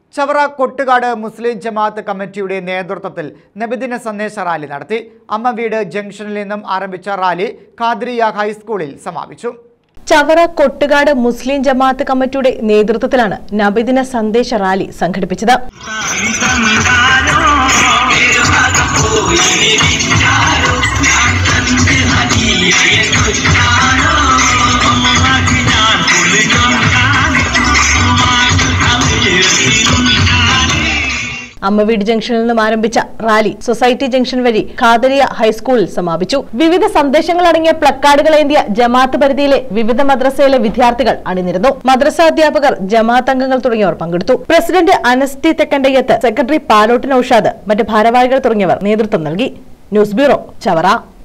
ചവറ കൊട്ടുകാട് മുസ്ലിം ജമാഅത്ത് കമ്മിറ്റിയുടെ നേതൃത്വത്തിൽ നബിദിന സന്ദേശ റാലി നടത്തി അമ്മവീട് ജംഗ്ഷനിൽ നിന്നും ആരംഭിച്ച റാലി ഖാദ്രിയ ഹൈസ്കൂളിൽ സമാപിച്ചു ചവറ കൊട്ടുകാട് മുസ്ലിം ജമാഅത്ത് കമ്മിറ്റിയുടെ നേതൃത്വത്തിലാണ് നബിദിന സന്ദേശ റാലി സംഘടിപ്പിച്ചത് അമ്മവീട് ജംഗ്ഷനിൽ നിന്നും ആരംഭിച്ച റാലി സൊസൈറ്റി ജംഗ്ഷൻ വഴി ഖാദരിയ ഹൈസ്കൂളിൽ സമാപിച്ചു വിവിധ സന്ദേശങ്ങൾ അടങ്ങിയ പ്ലക്കാർഡുകൾ ഏന്തിയ ജമാഅത്ത് പരിധിയിലെ വിവിധ മദ്രസയിലെ വിദ്യാർത്ഥികൾ അണിനിരന്നു മദ്രസ അധ്യാപകർ ജമാഅത്ത് അംഗങ്ങൾ തുടങ്ങിയവർ പങ്കെടുത്തു പ്രസിഡന്റ് അനസ്തി തെക്കണ്ടയ്യത്ത് സെക്രട്ടറി പാലോട്ട് നൌഷാദ് മറ്റ് ഭാരവാഹികൾ തുടങ്ങിയവർ നേതൃത്വം നൽകി ന്യൂസ് ബ്യൂറോ ചവറ